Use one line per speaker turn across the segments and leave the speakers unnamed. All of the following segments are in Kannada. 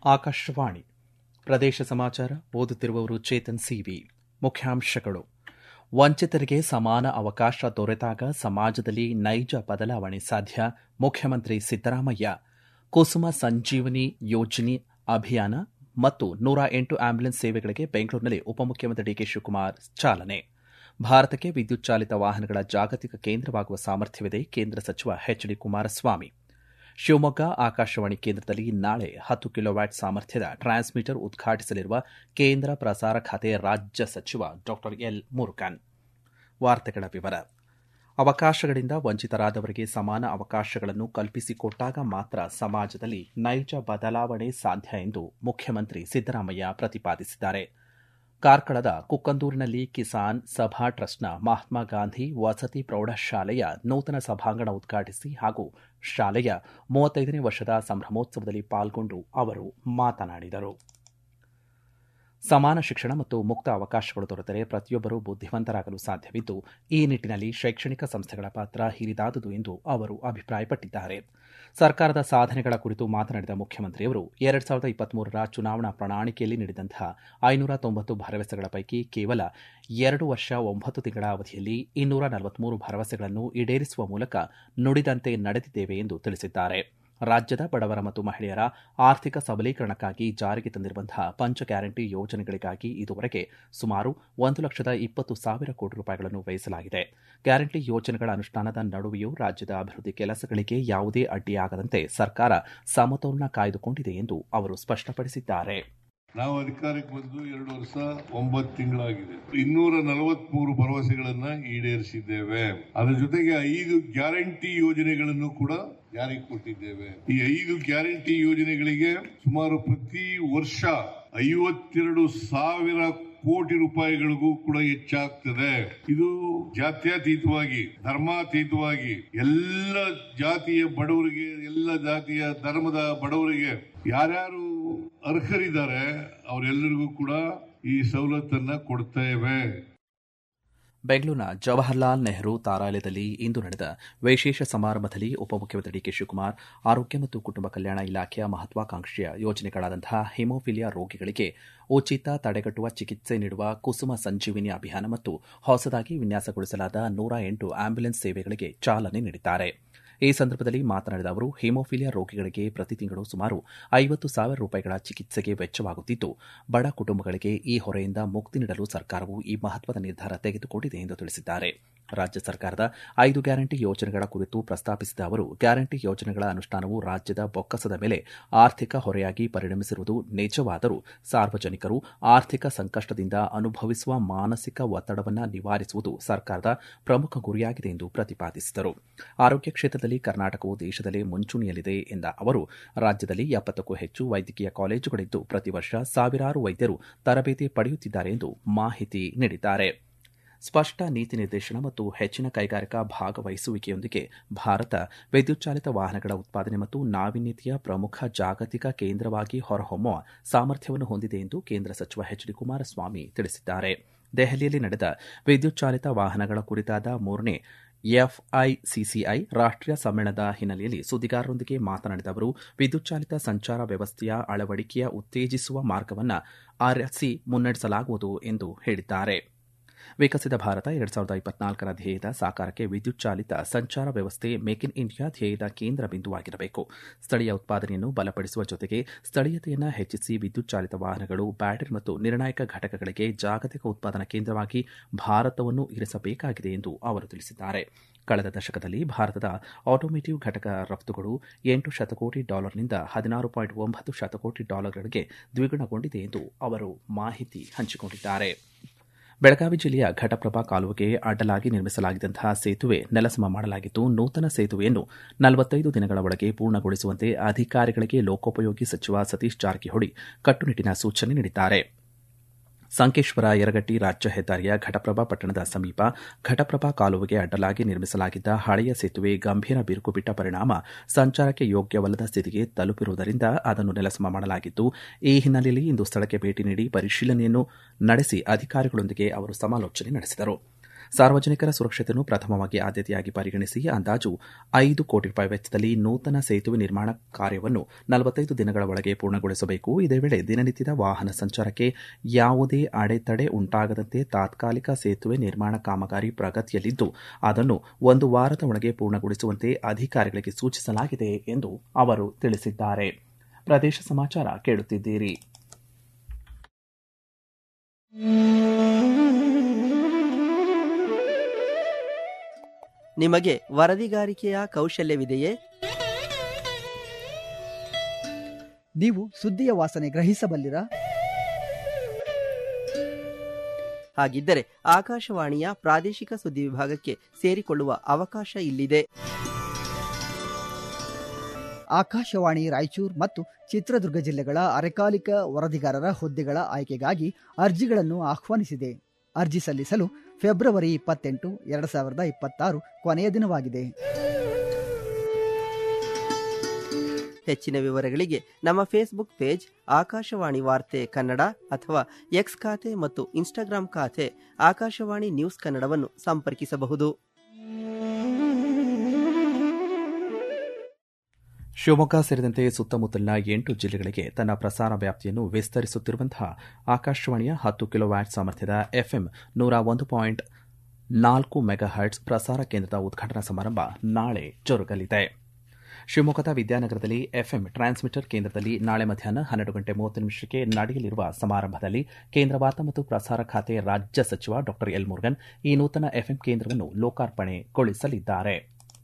ಆಕಾಶವಾಣಿ ಪ್ರದೇಶ ಸಮಾಚಾರ ಓದುತ್ತಿರುವವರು ಚೇತನ್ ಸಿವಿ ಮುಖ್ಯಾಂಶಗಳು ವಂಚಿತರಿಗೆ ಸಮಾನ ಅವಕಾಶ ದೊರೆತಾಗ ಸಮಾಜದಲ್ಲಿ ನೈಜ ಬದಲಾವಣೆ ಸಾಧ್ಯ ಮುಖ್ಯಮಂತ್ರಿ ಸಿದ್ದರಾಮಯ್ಯ ಕುಸುಮ ಸಂಜೀವನಿ ಯೋಜನೆ ಅಭಿಯಾನ ಮತ್ತು ನೂರ ಎಂಟು ಆಂಬ್ಯುಲೆನ್ಸ್ ಸೇವೆಗಳಿಗೆ ಬೆಂಗಳೂರಿನಲ್ಲಿ ಉಪಮುಖ್ಯಮಂತ್ರಿ ಡಿಕೆ ಶಿವಕುಮಾರ್ ಚಾಲನೆ ಭಾರತಕ್ಕೆ ವಿದ್ಯುತ್ ಚಾಲಿತ ವಾಹನಗಳ ಜಾಗತಿಕ ಕೇಂದ್ರವಾಗುವ ಸಾಮರ್ಥ್ಯವಿದೆ ಕೇಂದ್ರ ಸಚಿವ ಎಚ್ ಡಿ ಕುಮಾರಸ್ವಾಮಿ ಶಿವಮೊಗ್ಗ ಆಕಾಶವಾಣಿ ಕೇಂದ್ರದಲ್ಲಿ ನಾಳೆ ಹತ್ತು ಕಿಲೋವ್ಯಾಟ್ ಸಾಮರ್ಥ್ಯದ ಟ್ರಾನ್ಸ್ಮಿಟರ್ ಉದ್ಘಾಟಿಸಲಿರುವ ಕೇಂದ್ರ ಪ್ರಸಾರ ಖಾತೆ ರಾಜ್ಯ ಸಚಿವ ಡಾ ಎಲ್ ಮುರುಗನ್ ವಾರ್ತೆಗಳ ವಿವರ ಅವಕಾಶಗಳಿಂದ ವಂಚಿತರಾದವರಿಗೆ ಸಮಾನ ಅವಕಾಶಗಳನ್ನು ಕಲ್ಪಿಸಿಕೊಟ್ಟಾಗ ಮಾತ್ರ ಸಮಾಜದಲ್ಲಿ ನೈಜ ಬದಲಾವಣೆ ಸಾಧ್ಯ ಎಂದು ಮುಖ್ಯಮಂತ್ರಿ ಸಿದ್ದರಾಮಯ್ಯ ಪ್ರತಿಪಾದಿಸಿದ್ದಾರೆ ಕಾರ್ಕಳದ ಕುಕ್ಕಂದೂರಿನಲ್ಲಿ ಕಿಸಾನ್ ಸಭಾ ಟ್ರಸ್ಟ್ನ ಮಹಾತ್ಮ ಗಾಂಧಿ ವಸತಿ ಪ್ರೌಢಶಾಲೆಯ ನೂತನ ಸಭಾಂಗಣ ಉದ್ಘಾಟಿಸಿ ಹಾಗೂ ಶಾಲೆಯ ಮೂವತ್ತೈದನೇ ವರ್ಷದ ಸಂಭ್ರಮೋತ್ಸವದಲ್ಲಿ ಪಾಲ್ಗೊಂಡು ಅವರು ಮಾತನಾಡಿದರು ಸಮಾನ ಶಿಕ್ಷಣ ಮತ್ತು ಮುಕ್ತ ಅವಕಾಶಗಳು ದೊರೆತರೆ ಪ್ರತಿಯೊಬ್ಬರೂ ಬುದ್ಧಿವಂತರಾಗಲು ಸಾಧ್ಯವಿದ್ದು ಈ ನಿಟ್ಟಿನಲ್ಲಿ ಶೈಕ್ಷಣಿಕ ಸಂಸ್ಥೆಗಳ ಪಾತ್ರ ಹಿರಿದಾದುದು ಎಂದು ಅವರು ಅಭಿಪ್ರಾಯಪಟ್ಟಿದ್ದಾರೆ ಸರ್ಕಾರದ ಸಾಧನೆಗಳ ಕುರಿತು ಮಾತನಾಡಿದ ಮುಖ್ಯಮಂತ್ರಿಯವರು ಎರಡ್ ಸಾವಿರದ ಇಪ್ಪತ್ಮೂರರ ಚುನಾವಣಾ ಪ್ರಣಾಳಿಕೆಯಲ್ಲಿ ನೀಡಿದಂತಹ ಐನೂರ ತೊಂಬತ್ತು ಭರವಸೆಗಳ ಪೈಕಿ ಕೇವಲ ಎರಡು ವರ್ಷ ಒಂಬತ್ತು ತಿಂಗಳ ಅವಧಿಯಲ್ಲಿ ಇನ್ನೂರ ನಲವತ್ಮೂರು ಭರವಸೆಗಳನ್ನು ಈಡೇರಿಸುವ ಮೂಲಕ ನುಡಿದಂತೆ ನಡೆದಿದ್ದೇವೆ ಎಂದು ತಿಳಿಸಿದ್ದಾರೆ ರಾಜ್ಯದ ಬಡವರ ಮತ್ತು ಮಹಿಳೆಯರ ಆರ್ಥಿಕ ಸಬಲೀಕರಣಕ್ಕಾಗಿ ಜಾರಿಗೆ ತಂದಿರುವಂತಹ ಪಂಚ ಗ್ಯಾರಂಟಿ ಯೋಜನೆಗಳಿಗಾಗಿ ಇದುವರೆಗೆ ಸುಮಾರು ಒಂದು ಲಕ್ಷದ ಇಪ್ಪತ್ತು ಸಾವಿರ ಕೋಟಿ ರೂಪಾಯಿಗಳನ್ನು ವ್ಯಯಿಸಲಾಗಿದೆ ಗ್ಯಾರಂಟಿ ಯೋಜನೆಗಳ ಅನುಷ್ಠಾನದ ನಡುವೆಯೂ ರಾಜ್ಯದ ಅಭಿವೃದ್ಧಿ ಕೆಲಸಗಳಿಗೆ ಯಾವುದೇ ಅಡ್ಡಿಯಾಗದಂತೆ ಸರ್ಕಾರ ಸಮತೋಲನ ಕಾಯ್ದುಕೊಂಡಿದೆ ಎಂದು ಅವರು ಸ್ಪಷ್ಟಪಡಿಸಿದ್ದಾರೆ
ನಾವು ಅಧಿಕಾರಕ್ಕೆ ಬಂದು ಎರಡು ವರ್ಷ ಒಂಬತ್ತು ತಿಂಗಳಾಗಿದೆ ಇನ್ನೂರ ನಲವತ್ಮೂರು ಭರವಸೆಗಳನ್ನ ಈಡೇರಿಸಿದ್ದೇವೆ ಅದರ ಜೊತೆಗೆ ಐದು ಗ್ಯಾರಂಟಿ ಯೋಜನೆಗಳನ್ನು ಕೂಡ ಜಾರಿಗೆ ಕೊಟ್ಟಿದ್ದೇವೆ ಈ ಐದು ಗ್ಯಾರಂಟಿ ಯೋಜನೆಗಳಿಗೆ ಸುಮಾರು ಪ್ರತಿ ವರ್ಷ ಐವತ್ತೆರಡು ಸಾವಿರ ಕೋಟಿ ರೂಪಾಯಿಗಳಿಗೂ ಕೂಡ ಹೆಚ್ಚಾಗ್ತದೆ ಇದು ಜಾತ್ಯತೀತವಾಗಿ ಧರ್ಮಾತೀತವಾಗಿ ಎಲ್ಲ ಜಾತಿಯ ಬಡವರಿಗೆ ಎಲ್ಲ ಜಾತಿಯ ಧರ್ಮದ ಬಡವರಿಗೆ ಯಾರ್ಯಾರು ಅರ್ಹರಿದ್ದಾರೆ ಅವರೆಲ್ಲರಿಗೂ ಕೂಡ ಈ ಸವಲತ್ತನ್ನ ಕೊಡ್ತೇವೆ
ಬೆಂಗಳೂರಿನ ಜವಾಹರ್ಲಾಲ್ ನೆಹರು ತಾರಾಲಯದಲ್ಲಿ ಇಂದು ನಡೆದ ವಿಶೇಷ ಸಮಾರಂಭದಲ್ಲಿ ಉಪಮುಖ್ಯಮಂತ್ರಿ ಡಿಕೆ ಶಿವಕುಮಾರ್ ಆರೋಗ್ಯ ಮತ್ತು ಕುಟುಂಬ ಕಲ್ಯಾಣ ಇಲಾಖೆಯ ಮಹತ್ವಾಕಾಂಕ್ಷೆಯ ಯೋಜನೆಗಳಾದಂತಹ ಹಿಮೋಫಿಲಿಯಾ ರೋಗಿಗಳಿಗೆ ಉಚಿತ ತಡೆಗಟ್ಟುವ ಚಿಕಿತ್ಸೆ ನೀಡುವ ಕುಸುಮ ಸಂಜೀವಿನಿ ಅಭಿಯಾನ ಮತ್ತು ಹೊಸದಾಗಿ ವಿನ್ಯಾಸಗೊಳಿಸಲಾದ ನೂರ ಎಂಟು ಆಂಬ್ಯುಲೆನ್ಸ್ ಸೇವೆಗಳಿಗೆ ಚಾಲನೆ ನೀಡಿದ್ದಾರೆ ಈ ಸಂದರ್ಭದಲ್ಲಿ ಮಾತನಾಡಿದ ಅವರು ಹಿಮೋಫಿಲಿಯಾ ರೋಗಿಗಳಿಗೆ ಪ್ರತಿ ತಿಂಗಳು ಸುಮಾರು ಐವತ್ತು ಸಾವಿರ ರೂಪಾಯಿಗಳ ಚಿಕಿತ್ಸೆಗೆ ವೆಚ್ಚವಾಗುತ್ತಿದ್ದು ಬಡ ಕುಟುಂಬಗಳಿಗೆ ಈ ಹೊರೆಯಿಂದ ಮುಕ್ತಿ ನೀಡಲು ಸರ್ಕಾರವು ಈ ಮಹತ್ವದ ನಿರ್ಧಾರ ತೆಗೆದುಕೊಂಡಿದೆ ಎಂದು ತಿಳಿಸಿದ್ದಾರೆ ರಾಜ್ಯ ಸರ್ಕಾರದ ಐದು ಗ್ಯಾರಂಟಿ ಯೋಜನೆಗಳ ಕುರಿತು ಪ್ರಸ್ತಾಪಿಸಿದ ಅವರು ಗ್ಯಾರಂಟಿ ಯೋಜನೆಗಳ ಅನುಷ್ಠಾನವು ರಾಜ್ಯದ ಬೊಕ್ಕಸದ ಮೇಲೆ ಆರ್ಥಿಕ ಹೊರೆಯಾಗಿ ಪರಿಣಮಿಸಿರುವುದು ನಿಜವಾದರೂ ಸಾರ್ವಜನಿಕರು ಆರ್ಥಿಕ ಸಂಕಷ್ಟದಿಂದ ಅನುಭವಿಸುವ ಮಾನಸಿಕ ಒತ್ತಡವನ್ನು ನಿವಾರಿಸುವುದು ಸರ್ಕಾರದ ಪ್ರಮುಖ ಗುರಿಯಾಗಿದೆ ಎಂದು ಪ್ರತಿಪಾದಿಸಿದರು ಆರೋಗ್ಯ ಕ್ಷೇತ್ರದಲ್ಲಿ ಕರ್ನಾಟಕವು ದೇಶದಲ್ಲೇ ಮುಂಚೂಣಿಯಲ್ಲಿದೆ ಎಂದ ಅವರು ರಾಜ್ಯದಲ್ಲಿ ಎಪ್ಪತ್ತಕ್ಕೂ ಹೆಚ್ಚು ವೈದ್ಯಕೀಯ ಕಾಲೇಜುಗಳಿದ್ದು ಪ್ರತಿ ವರ್ಷ ಸಾವಿರಾರು ವೈದ್ಯರು ತರಬೇತಿ ಪಡೆಯುತ್ತಿದ್ದಾರೆ ಎಂದು ಮಾಹಿತಿ ನೀಡಿದ್ದಾರೆ ಸ್ಪಷ್ಟ ನೀತಿ ನಿರ್ದೇಶನ ಮತ್ತು ಹೆಚ್ಚಿನ ಕೈಗಾರಿಕಾ ಭಾಗವಹಿಸುವಿಕೆಯೊಂದಿಗೆ ಭಾರತ ವಿದ್ಯುತ್ ಚಾಲಿತ ವಾಹನಗಳ ಉತ್ಪಾದನೆ ಮತ್ತು ನಾವೀನ್ಯತೆಯ ಪ್ರಮುಖ ಜಾಗತಿಕ ಕೇಂದ್ರವಾಗಿ ಹೊರಹೊಮ್ಮುವ ಸಾಮರ್ಥ್ಯವನ್ನು ಹೊಂದಿದೆ ಎಂದು ಕೇಂದ್ರ ಸಚಿವ ಎಚ್ ಡಿ ಕುಮಾರಸ್ವಾಮಿ ತಿಳಿಸಿದ್ದಾರೆ ದೆಹಲಿಯಲ್ಲಿ ನಡೆದ ವಿದ್ಯುತ್ ಚಾಲಿತ ವಾಹನಗಳ ಕುರಿತಾದ ಮೂರನೇ ಎಫ್ಐಸಿಸಿಐ ರಾಷ್ಟೀಯ ಸಮ್ಮೇಳನದ ಹಿನ್ನೆಲೆಯಲ್ಲಿ ಸುದ್ದಿಗಾರರೊಂದಿಗೆ ಮಾತನಾಡಿದ ಅವರು ವಿದ್ಯುತ್ ಚಾಲಿತ ಸಂಚಾರ ವ್ಯವಸ್ಥೆಯ ಅಳವಡಿಕೆಯ ಉತ್ತೇಜಿಸುವ ಮಾರ್ಗವನ್ನು ಆರ್ಎಸ್ಸಿ ಮುನ್ನಡೆಸಲಾಗುವುದು ಎಂದು ಹೇಳಿದ್ದಾರೆ ವಿಕಸಿತ ಭಾರತ ಎರಡ್ ಸಾವಿರದ ಇಪ್ಪತ್ನಾಲ್ಕರ ಧ್ಯೇಯದ ಸಾಕಾರಕ್ಕೆ ವಿದ್ಯುತ್ ಚಾಲಿತ ಸಂಚಾರ ವ್ಯವಸ್ಥೆ ಮೇಕ್ ಇನ್ ಇಂಡಿಯಾ ಧ್ಯೇಯದ ಕೇಂದ್ರ ಬಿಂದುವಾಗಿರಬೇಕು ಸ್ಥಳೀಯ ಉತ್ಪಾದನೆಯನ್ನು ಬಲಪಡಿಸುವ ಜೊತೆಗೆ ಸ್ಥಳೀಯತೆಯನ್ನು ಹೆಚ್ಚಿಸಿ ವಿದ್ಯುತ್ ಚಾಲಿತ ವಾಹನಗಳು ಬ್ಯಾಟರಿ ಮತ್ತು ನಿರ್ಣಾಯಕ ಘಟಕಗಳಿಗೆ ಜಾಗತಿಕ ಉತ್ಪಾದನಾ ಕೇಂದ್ರವಾಗಿ ಭಾರತವನ್ನು ಇರಿಸಬೇಕಾಗಿದೆ ಎಂದು ಅವರು ತಿಳಿಸಿದ್ದಾರೆ ಕಳೆದ ದಶಕದಲ್ಲಿ ಭಾರತದ ಆಟೋಮೇಟಿವ್ ಘಟಕ ರಫ್ತುಗಳು ಎಂಟು ಶತಕೋಟಿ ಡಾಲರ್ನಿಂದ ಹದಿನಾರು ಪಾಯಿಂಟ್ ಒಂಬತ್ತು ಶತಕೋಟಿ ಡಾಲರ್ಗಳಿಗೆ ದ್ವಿಗುಣಗೊಂಡಿದೆ ಎಂದು ಅವರು ಮಾಹಿತಿ ಹಂಚಿಕೊಂಡಿದ್ದಾರೆ ಬೆಳಗಾವಿ ಜಿಲ್ಲೆಯ ಘಟಪ್ರಭಾ ಕಾಲುವೆಗೆ ಅಡ್ಡಲಾಗಿ ನಿರ್ಮಿಸಲಾಗಿದ್ದಂತಹ ಸೇತುವೆ ನೆಲಸಮ ಮಾಡಲಾಗಿದ್ದು ನೂತನ ಸೇತುವೆಯನ್ನು ನಲವತ್ತೈದು ದಿನಗಳ ಒಳಗೆ ಪೂರ್ಣಗೊಳಿಸುವಂತೆ ಅಧಿಕಾರಿಗಳಿಗೆ ಲೋಕೋಪಯೋಗಿ ಸಚಿವ ಸತೀಶ್ ಜಾರಕಿಹೊಳಿ ಕಟ್ಟುನಿಟ್ಟಿನ ಸೂಚನೆ ನೀಡಿದ್ದಾರೆ ಸಂಕೇಶ್ವರ ಯರಗಟ್ಟಿ ರಾಜ್ಯ ಹೆದ್ದಾರಿಯ ಘಟಪ್ರಭಾ ಪಟ್ಟಣದ ಸಮೀಪ ಘಟಪ್ರಭಾ ಕಾಲುವೆಗೆ ಅಡ್ಡಲಾಗಿ ನಿರ್ಮಿಸಲಾಗಿದ್ದ ಹಳೆಯ ಸೇತುವೆ ಗಂಭೀರ ಬಿರುಕು ಬಿಟ್ಟ ಪರಿಣಾಮ ಸಂಚಾರಕ್ಕೆ ಯೋಗ್ಯವಲ್ಲದ ಸ್ಥಿತಿಗೆ ತಲುಪಿರುವುದರಿಂದ ಅದನ್ನು ನೆಲಸಮ ಮಾಡಲಾಗಿದ್ದು ಈ ಹಿನ್ನೆಲೆಯಲ್ಲಿ ಇಂದು ಸ್ಥಳಕ್ಕೆ ಭೇಟಿ ನೀಡಿ ಪರಿಶೀಲನೆಯನ್ನು ನಡೆಸಿ ಅಧಿಕಾರಿಗಳೊಂದಿಗೆ ಅವರು ಸಮಾಲೋಚನೆ ನಡೆಸಿದರು ಸಾರ್ವಜನಿಕರ ಸುರಕ್ಷತೆಯನ್ನು ಪ್ರಥಮವಾಗಿ ಆದ್ಯತೆಯಾಗಿ ಪರಿಗಣಿಸಿ ಅಂದಾಜು ಐದು ಕೋಟಿ ರೂಪಾಯಿ ವೆಚ್ಚದಲ್ಲಿ ನೂತನ ಸೇತುವೆ ನಿರ್ಮಾಣ ಕಾರ್ಯವನ್ನು ನಲವತ್ತೈದು ದಿನಗಳ ಒಳಗೆ ಪೂರ್ಣಗೊಳಿಸಬೇಕು ಇದೇ ವೇಳೆ ದಿನನಿತ್ಯದ ವಾಹನ ಸಂಚಾರಕ್ಕೆ ಯಾವುದೇ ಅಡೆತಡೆ ಉಂಟಾಗದಂತೆ ತಾತ್ಕಾಲಿಕ ಸೇತುವೆ ನಿರ್ಮಾಣ ಕಾಮಗಾರಿ ಪ್ರಗತಿಯಲ್ಲಿದ್ದು ಅದನ್ನು ಒಂದು ವಾರದ ಒಳಗೆ ಪೂರ್ಣಗೊಳಿಸುವಂತೆ ಅಧಿಕಾರಿಗಳಿಗೆ ಸೂಚಿಸಲಾಗಿದೆ ಎಂದು ಅವರು ತಿಳಿಸಿದ್ದಾರೆ ಪ್ರದೇಶ ಸಮಾಚಾರ ಕೇಳುತ್ತಿದ್ದೀರಿ
ನಿಮಗೆ ವರದಿಗಾರಿಕೆಯ ಕೌಶಲ್ಯವಿದೆಯೇ
ನೀವು ಸುದ್ದಿಯ ವಾಸನೆ ಗ್ರಹಿಸಬಲ್ಲಿರಾ
ಹಾಗಿದ್ದರೆ ಆಕಾಶವಾಣಿಯ ಪ್ರಾದೇಶಿಕ ಸುದ್ದಿ ವಿಭಾಗಕ್ಕೆ ಸೇರಿಕೊಳ್ಳುವ ಅವಕಾಶ ಇಲ್ಲಿದೆ
ಆಕಾಶವಾಣಿ ರಾಯಚೂರು ಮತ್ತು ಚಿತ್ರದುರ್ಗ ಜಿಲ್ಲೆಗಳ ಅರೆಕಾಲಿಕ ವರದಿಗಾರರ ಹುದ್ದೆಗಳ ಆಯ್ಕೆಗಾಗಿ ಅರ್ಜಿಗಳನ್ನು ಆಹ್ವಾನಿಸಿದೆ ಅರ್ಜಿ ಸಲ್ಲಿಸಲು ಫೆಬ್ರವರಿ ಇಪ್ಪತ್ತೆಂಟು ಎರಡು ಸಾವಿರದ ಇಪ್ಪತ್ತಾರು ಕೊನೆಯ ದಿನವಾಗಿದೆ
ಹೆಚ್ಚಿನ ವಿವರಗಳಿಗೆ ನಮ್ಮ ಫೇಸ್ಬುಕ್ ಪೇಜ್ ಆಕಾಶವಾಣಿ ವಾರ್ತೆ ಕನ್ನಡ ಅಥವಾ ಎಕ್ಸ್ ಖಾತೆ ಮತ್ತು ಇನ್ಸ್ಟಾಗ್ರಾಂ ಖಾತೆ ಆಕಾಶವಾಣಿ ನ್ಯೂಸ್ ಕನ್ನಡವನ್ನು ಸಂಪರ್ಕಿಸಬಹುದು
ಶಿವಮೊಗ್ಗ ಸೇರಿದಂತೆ ಸುತ್ತಮುತ್ತಲಿನ ಎಂಟು ಜಿಲ್ಲೆಗಳಿಗೆ ತನ್ನ ಪ್ರಸಾರ ವ್ಯಾಪ್ತಿಯನ್ನು ವಿಸ್ತರಿಸುತ್ತಿರುವಂತಹ ಆಕಾಶವಾಣಿಯ ಹತ್ತು ಕಿಲೋ ವ್ಯಾಟ್ ಸಾಮರ್ಥ್ಯದ ಎಫ್ಎಂ ನೂರ ಒಂದು ಪಾಯಿಂಟ್ ನಾಲ್ಕು ಮೆಗಾ ಹರ್ಟ್ಸ್ ಪ್ರಸಾರ ಕೇಂದ್ರದ ಉದ್ಘಾಟನಾ ಸಮಾರಂಭ ನಾಳೆ ಜರುಗಲಿದೆ ಶಿವಮೊಗ್ಗದ ವಿದ್ಯಾನಗರದಲ್ಲಿ ಎಫ್ಎಂ ಟ್ರಾನ್ಸ್ಮಿಟರ್ ಕೇಂದ್ರದಲ್ಲಿ ನಾಳೆ ಮಧ್ಯಾಹ್ನ ಹನ್ನೆರಡು ಗಂಟೆ ಮೂವತ್ತು ನಿಮಿಷಕ್ಕೆ ನಡೆಯಲಿರುವ ಸಮಾರಂಭದಲ್ಲಿ ಕೇಂದ್ರ ವಾರ್ತಾ ಮತ್ತು ಪ್ರಸಾರ ಖಾತೆ ರಾಜ್ಯ ಸಚಿವ ಡಾ ಎಲ್ ಮುರುಗನ್ ಈ ನೂತನ ಎಫ್ಎಂ ಕೇಂದ್ರವನ್ನು ಲೋಕಾರ್ಪಣೆಗೊಳಿಸಲಿದ್ದಾರೆ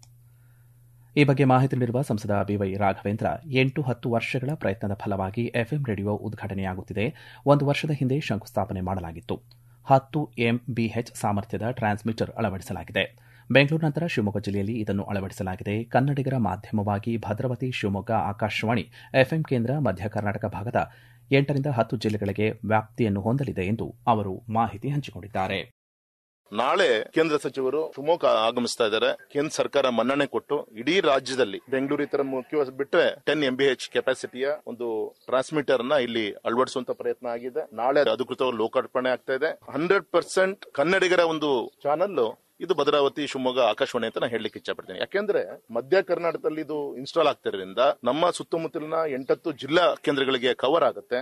ಈ ಬಗ್ಗೆ ಮಾಹಿತಿ ನೀಡಿರುವ ಸಂಸದ ಬಿವೈ ರಾಘವೇಂದ್ರ ಎಂಟು ಹತ್ತು ವರ್ಷಗಳ ಪ್ರಯತ್ನದ ಫಲವಾಗಿ ಎಫ್ಎಂ ರೇಡಿಯೋ ಉದ್ಘಾಟನೆಯಾಗುತ್ತಿದೆ ಒಂದು ವರ್ಷದ ಹಿಂದೆ ಶಂಕುಸ್ಥಾಪನೆ ಮಾಡಲಾಗಿತ್ತು ಹತ್ತು ಎಂಬಿಎಚ್ ಸಾಮರ್ಥ್ಯದ ಟ್ರಾನ್ಸ್ಮಿಟರ್ ಅಳವಡಿಸಲಾಗಿದೆ ಬೆಂಗಳೂರು ನಂತರ ಶಿವಮೊಗ್ಗ ಜಿಲ್ಲೆಯಲ್ಲಿ ಇದನ್ನು ಅಳವಡಿಸಲಾಗಿದೆ ಕನ್ನಡಿಗರ ಮಾಧ್ಯಮವಾಗಿ ಭದ್ರಾವತಿ ಶಿವಮೊಗ್ಗ ಆಕಾಶವಾಣಿ ಎಫ್ಎಂ ಕೇಂದ್ರ ಮಧ್ಯ ಕರ್ನಾಟಕ ಭಾಗದ ಎಂಟರಿಂದ ಹತ್ತು ಜಿಲ್ಲೆಗಳಿಗೆ ವ್ಯಾಪ್ತಿಯನ್ನು ಹೊಂದಲಿದೆ ಎಂದು ಅವರು ಮಾಹಿತಿ ಹಂಚಿಕೊಂಡಿದ್ದಾರೆ
ನಾಳೆ ಕೇಂದ್ರ ಸಚಿವರು ಶಿವಮೊಗ್ಗ ಆಗಮಿಸ್ತಾ ಇದ್ದಾರೆ ಕೇಂದ್ರ ಸರ್ಕಾರ ಮನ್ನಣೆ ಕೊಟ್ಟು ಇಡೀ ರಾಜ್ಯದಲ್ಲಿ ಬೆಂಗಳೂರು ಇತರ ಮುಖ್ಯವಾಗಿ ಬಿಟ್ಟರೆ ಟೆನ್ ಎಂ ಬಿ ಎಚ್ ಕೆಪಾಸಿಟಿಯ ಒಂದು ಟ್ರಾನ್ಸ್ಮಿಟರ್ ನ ಇಲ್ಲಿ ಅಳವಡಿಸುವಂತ ಪ್ರಯತ್ನ ಆಗಿದೆ ನಾಳೆ ಅಧಿಕೃತವಾಗಿ ಲೋಕಾರ್ಪಣೆ ಆಗ್ತಾ ಇದೆ ಹಂಡ್ರೆಡ್ ಪರ್ಸೆಂಟ್ ಕನ್ನಡಿಗರ ಒಂದು ಚಾನಲ್ ಇದು ಭದ್ರಾವತಿ ಶಿವಮೊಗ್ಗ ಆಕಾಶವಾಣಿ ಅಂತ ನಾನು ಹೇಳಲಿಕ್ಕೆ ಇಚ್ಛಪಡ್ತೀನಿ ಯಾಕೆಂದ್ರೆ ಮಧ್ಯ ಕರ್ನಾಟಕದಲ್ಲಿ ಇದು ಇನ್ಸ್ಟಾಲ್ ಆಗ್ತಿರೋದ್ರಿಂದ ನಮ್ಮ ಸುತ್ತಮುತ್ತಲಿನ ಎಂಟತ್ತು ಜಿಲ್ಲಾ ಕೇಂದ್ರಗಳಿಗೆ ಕವರ್ ಆಗುತ್ತೆ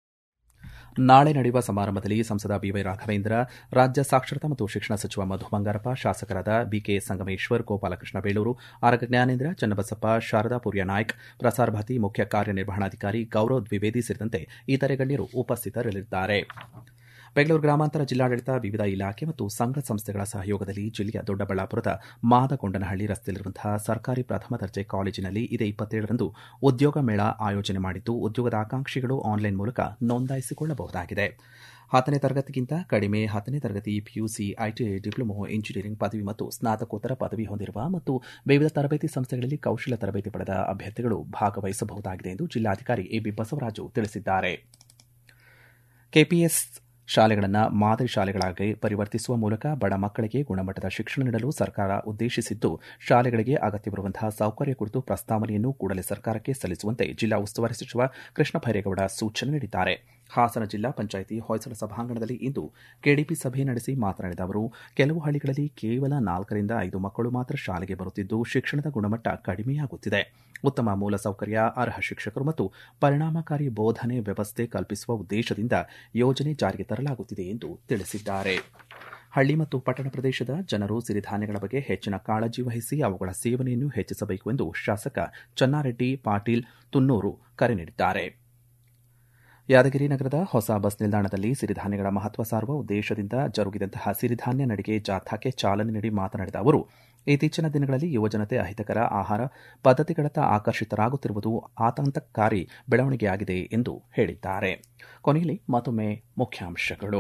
ನಾಳೆ ನಡೆಯುವ ಸಮಾರಂಭದಲ್ಲಿ ಸಂಸದ ಬಿವೈ ರಾಘವೇಂದ್ರ ರಾಜ್ಯ ಸಾಕ್ಷರತಾ ಮತ್ತು ಶಿಕ್ಷಣ ಸಚಿವ ಮಧು ಬಂಗಾರಪ್ಪ ಶಾಸಕರಾದ ಬಿಕೆ ಸಂಗಮೇಶ್ವರ್ ಗೋಪಾಲಕೃಷ್ಣ ಬೇಳೂರು ಆರಗ ಜ್ಞಾನೇಂದ್ರ ಚನ್ನಬಸಪ್ಪ ಶಾರದಾ ಪುರ್ಯ ನಾಯ್ಕ್ ಪ್ರಸಾರ ಭಾರತಿ ಮುಖ್ಯ ಕಾರ್ಯನಿರ್ವಹಣಾಧಿಕಾರಿ ಗೌರವ್ ದ್ವಿವೇದಿ ಸೇರಿದಂತೆ ಇತರೆ ಗಣ್ಯರು ಉಪಸ್ಥಿತರಿರಲಿದ್ದಾರೆ ಬೆಂಗಳೂರು ಗ್ರಾಮಾಂತರ ಜಿಲ್ಲಾಡಳಿತ ವಿವಿಧ ಇಲಾಖೆ ಮತ್ತು ಸಂಘ ಸಂಸ್ಥೆಗಳ ಸಹಯೋಗದಲ್ಲಿ ಜಿಲ್ಲೆಯ ದೊಡ್ಡಬಳ್ಳಾಪುರದ ಮಾದಗೊಂಡನಹಳ್ಳಿ ರಸ್ತೆಯಲ್ಲಿರುವಂತಹ ಸರ್ಕಾರಿ ಪ್ರಥಮ ದರ್ಜೆ ಕಾಲೇಜಿನಲ್ಲಿ ಇದೇ ಇಪ್ಪತ್ತೇಳರಂದು ಉದ್ಯೋಗ ಮೇಳ ಆಯೋಜನೆ ಮಾಡಿದ್ದು ಉದ್ಯೋಗದ ಆಕಾಂಕ್ಷಿಗಳು ಆನ್ಲೈನ್ ಮೂಲಕ ನೋಂದಾಯಿಸಿಕೊಳ್ಳಬಹುದಾಗಿದೆ ಹತ್ತನೇ ತರಗತಿಗಿಂತ ಕಡಿಮೆ ಹತ್ತನೇ ತರಗತಿ ಪಿಯುಸಿ ಐಟಿಐ ಡಿಪ್ಲೊಮೊ ಇಂಜಿನಿಯರಿಂಗ್ ಪದವಿ ಮತ್ತು ಸ್ನಾತಕೋತ್ತರ ಪದವಿ ಹೊಂದಿರುವ ಮತ್ತು ವಿವಿಧ ತರಬೇತಿ ಸಂಸ್ಥೆಗಳಲ್ಲಿ ಕೌಶಲ್ಯ ತರಬೇತಿ ಪಡೆದ ಅಭ್ಯರ್ಥಿಗಳು ಭಾಗವಹಿಸಬಹುದಾಗಿದೆ ಎಂದು ಜಿಲ್ಲಾಧಿಕಾರಿ ಎಬಿ ಬಸವರಾಜು ತಿಳಿಸಿದ್ದಾರೆ ಕೆಪಿಎಸ್ ಶಾಲೆಗಳನ್ನು ಮಾದರಿ ಶಾಲೆಗಳಾಗಿ ಪರಿವರ್ತಿಸುವ ಮೂಲಕ ಬಡ ಮಕ್ಕಳಿಗೆ ಗುಣಮಟ್ಟದ ಶಿಕ್ಷಣ ನೀಡಲು ಸರ್ಕಾರ ಉದ್ದೇಶಿಸಿದ್ದು ಶಾಲೆಗಳಿಗೆ ಅಗತ್ಯವಿರುವಂತಹ ಸೌಕರ್ಯ ಕುರಿತು ಪ್ರಸ್ತಾವನೆಯನ್ನು ಕೂಡಲೇ ಸರ್ಕಾರಕ್ಕೆ ಸಲ್ಲಿಸುವಂತೆ ಜಿಲ್ಲಾ ಉಸ್ತುವಾರಿ ಸಚಿವ ಕೃಷ್ಣ ಭೈರೇಗೌಡ ಸೂಚನೆ ನೀಡಿದ್ದಾರೆ ಹಾಸನ ಜಿಲ್ಲಾ ಪಂಚಾಯಿತಿ ಹೊಯ್ಸಳ ಸಭಾಂಗಣದಲ್ಲಿ ಇಂದು ಕೆಡಿಪಿ ಸಭೆ ನಡೆಸಿ ಮಾತನಾಡಿದ ಅವರು ಕೆಲವು ಹಳ್ಳಿಗಳಲ್ಲಿ ಕೇವಲ ನಾಲ್ಕರಿಂದ ಐದು ಮಕ್ಕಳು ಮಾತ್ರ ಶಾಲೆಗೆ ಬರುತ್ತಿದ್ದು ಶಿಕ್ಷಣದ ಗುಣಮಟ್ಟ ಕಡಿಮೆಯಾಗುತ್ತಿದೆ ಉತ್ತಮ ಮೂಲಸೌಕರ್ಯ ಅರ್ಹ ಶಿಕ್ಷಕರು ಮತ್ತು ಪರಿಣಾಮಕಾರಿ ಬೋಧನೆ ವ್ಯವಸ್ಥೆ ಕಲ್ಪಿಸುವ ಉದ್ದೇಶದಿಂದ ಯೋಜನೆ ಜಾರಿಗೆ ತರಲಾಗುತ್ತಿದೆ ಎಂದು ತಿಳಿಸಿದ್ದಾರೆ ಹಳ್ಳಿ ಮತ್ತು ಪಟ್ಟಣ ಪ್ರದೇಶದ ಜನರು ಸಿರಿಧಾನ್ಯಗಳ ಬಗ್ಗೆ ಹೆಚ್ಚಿನ ಕಾಳಜಿ ವಹಿಸಿ ಅವುಗಳ ಸೇವನೆಯನ್ನು ಹೆಚ್ಚಿಸಬೇಕು ಎಂದು ಶಾಸಕ ಚನ್ನಾರೆಡ್ಡಿ ಪಾಟೀಲ್ ತುನ್ನೂರು ಕರೆ ನೀಡಿದ್ದಾರೆ ಯಾದಗಿರಿ ನಗರದ ಹೊಸ ಬಸ್ ನಿಲ್ದಾಣದಲ್ಲಿ ಸಿರಿಧಾನ್ಯಗಳ ಮಹತ್ವ ಸಾರುವ ಉದ್ದೇಶದಿಂದ ಜರುಗಿದಂತಹ ಸಿರಿಧಾನ್ಯ ನಡಿಗೆ ಜಾಥಾಕ್ಕೆ ಚಾಲನೆ ನೀಡಿ ಮಾತನಾಡಿದ ಅವರು ಇತ್ತೀಚಿನ ದಿನಗಳಲ್ಲಿ ಯುವಜನತೆ ಅಹಿತಕರ ಆಹಾರ ಪದ್ಧತಿಗಳತ್ತ ಆಕರ್ಷಿತರಾಗುತ್ತಿರುವುದು ಆತಂಕಕಾರಿ ಬೆಳವಣಿಗೆಯಾಗಿದೆ ಎಂದು ಹೇಳಿದ್ದಾರೆ ಕೊನೆಯಲ್ಲಿ ಮತ್ತೊಮ್ಮೆ ಮುಖ್ಯಾಂಶಗಳು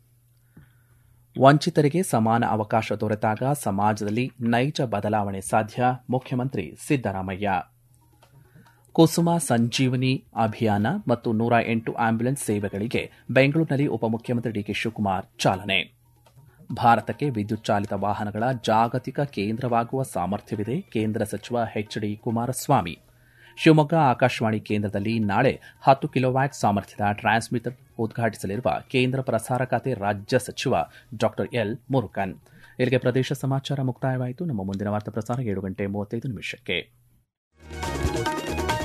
ವಂಚಿತರಿಗೆ ಸಮಾನ ಅವಕಾಶ ದೊರೆತಾಗ ಸಮಾಜದಲ್ಲಿ ನೈಜ ಬದಲಾವಣೆ ಸಾಧ್ಯ ಮುಖ್ಯಮಂತ್ರಿ ಸಿದ್ದರಾಮಯ್ಯ ಕುಸುಮ ಸಂಜೀವನಿ ಅಭಿಯಾನ ಮತ್ತು ನೂರ ಎಂಟು ಆಂಬ್ಯುಲೆನ್ಸ್ ಸೇವೆಗಳಿಗೆ ಬೆಂಗಳೂರಿನಲ್ಲಿ ಉಪಮುಖ್ಯಮಂತ್ರಿ ಡಿಕೆ ಶಿವಕುಮಾರ್ ಚಾಲನೆ ಭಾರತಕ್ಕೆ ವಿದ್ಯುತ್ ಚಾಲಿತ ವಾಹನಗಳ ಜಾಗತಿಕ ಕೇಂದ್ರವಾಗುವ ಸಾಮರ್ಥ್ಯವಿದೆ ಕೇಂದ್ರ ಸಚಿವ ಎಚ್ ಡಿ ಕುಮಾರಸ್ವಾಮಿ ಶಿವಮೊಗ್ಗ ಆಕಾಶವಾಣಿ ಕೇಂದ್ರದಲ್ಲಿ ನಾಳೆ ಹತ್ತು ಕಿಲೋವ್ಯಾಟ್ ಸಾಮರ್ಥ್ಯದ ಟ್ರಾನ್ಸ್ಮಿಟರ್ ಉದ್ಘಾಟಿಸಲಿರುವ ಕೇಂದ್ರ ಪ್ರಸಾರ ಖಾತೆ ರಾಜ್ಯ ಸಚಿವ ಡಾಕ್ಟರ್ ಎಲ್ ಮುರುಕನ್ ಇಲ್ಲಿಗೆ ಪ್ರದೇಶ ಸಮಾಚಾರ ಮುಕ್ತಾಯವಾಯಿತು ನಮ್ಮ ಮುಂದಿನ ವಾರ್ತಾ ಪ್ರಸಾರ ಏಳು ಗಂಟೆ ಮೂವತ್ತೈದು ನಿಮಿಷಕ್ಕೆ